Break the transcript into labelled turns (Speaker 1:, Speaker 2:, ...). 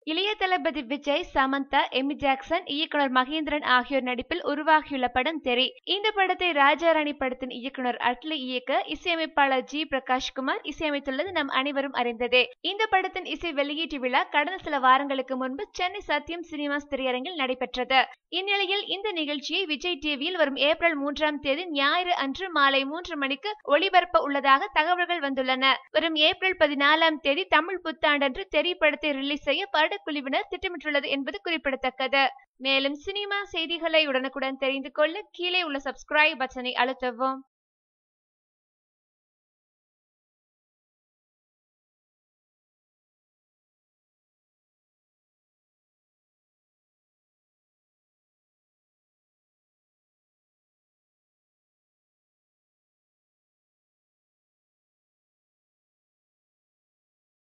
Speaker 1: இளைய தளபதி Vijay Samantha Amy Jackson இயக்குனர் மகேந்திரன் ஆகியோர் நடிப்பில் உருவாகியுள்ள படம் தெரி இந்த படத்தை ராஜாராணி படத்தின் இயக்குனர் அட்லி இயக்க இசையமைப்பாளர் ஜி பிரகாஷ்குமார் இசையமைத்துள்ளது நம் அனைவரும் அறிந்ததே இந்த படத்தின் இசை வெளியீட்டு விழா கடந்த சில வாரங்களுக்கு முன்பு சென்னை சத்யம் சினிமாஸ் திரையரங்கில் நடைபெற்றது இந்நிலையில் இந்த நிகழ்ச்சியை விஜய் டிவியில் வரும் ஏப்ரல் மூன்றாம் தேதி ஞாயிறு அன்று மாலை மூன்று மணிக்கு ஒளிபரப்ப உள்ளதாக தகவல்கள் வந்துள்ளன வரும் ஏப்ரல் பதினாலாம் தேதி தமிழ் புத்தாண்டன்று தெரி படத்தை ரிலீஸ் செய்ய படக்குழுவினர் திட்டமிட்டுள்ளது என்பது குறிப்பிடத்தக்கது மேலும் சினிமா செய்திகளை உடனுக்குடன் தெரிந்து கொள்ள கீழே உள்ள சப்ஸ்கிரைப் பட்டனை அழுத்தவும்